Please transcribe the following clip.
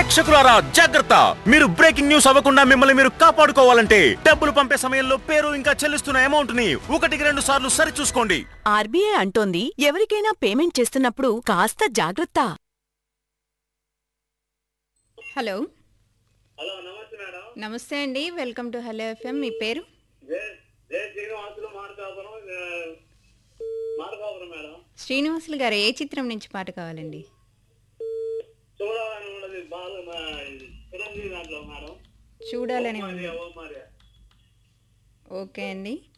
ప్రేక్షకులారా జాగ్రత్త మీరు breaking news అవ్వకుండా మిమ్మల్ని మీరు కాపాడుకోవాలంటే డబ్బులు పంపే సమయంలో పేరు ఇంకా చెల్లిస్తున్న అమౌంట్ ని ఒకటికి రెండు సార్లు సరి చూసుకోండి ఆర్బీఐ అంటోంది ఎవరికైనా పేమెంట్ చేస్తున్నప్పుడు కాస్త జాగ్రత్త హలో హలో నమస్తే మేడం నమస్తే అండి వెల్కమ్ టు హలో ఎఫ్ఎం మీ పేరు జయ జయ శ్రీనివాసులు మార్కాపురం ఆ, మార్కాపురం మేడం శ్రీనివాసులు గారు ఏ చిత్రం నుంచి పాట కావాలండి చూడాలని ఉన్నది బాగా మా, చిరంజీవి దాంట్లో మేడం చూడాలని ఓ ఉంది మరియా, ఓ మరియా. ఓకే అండి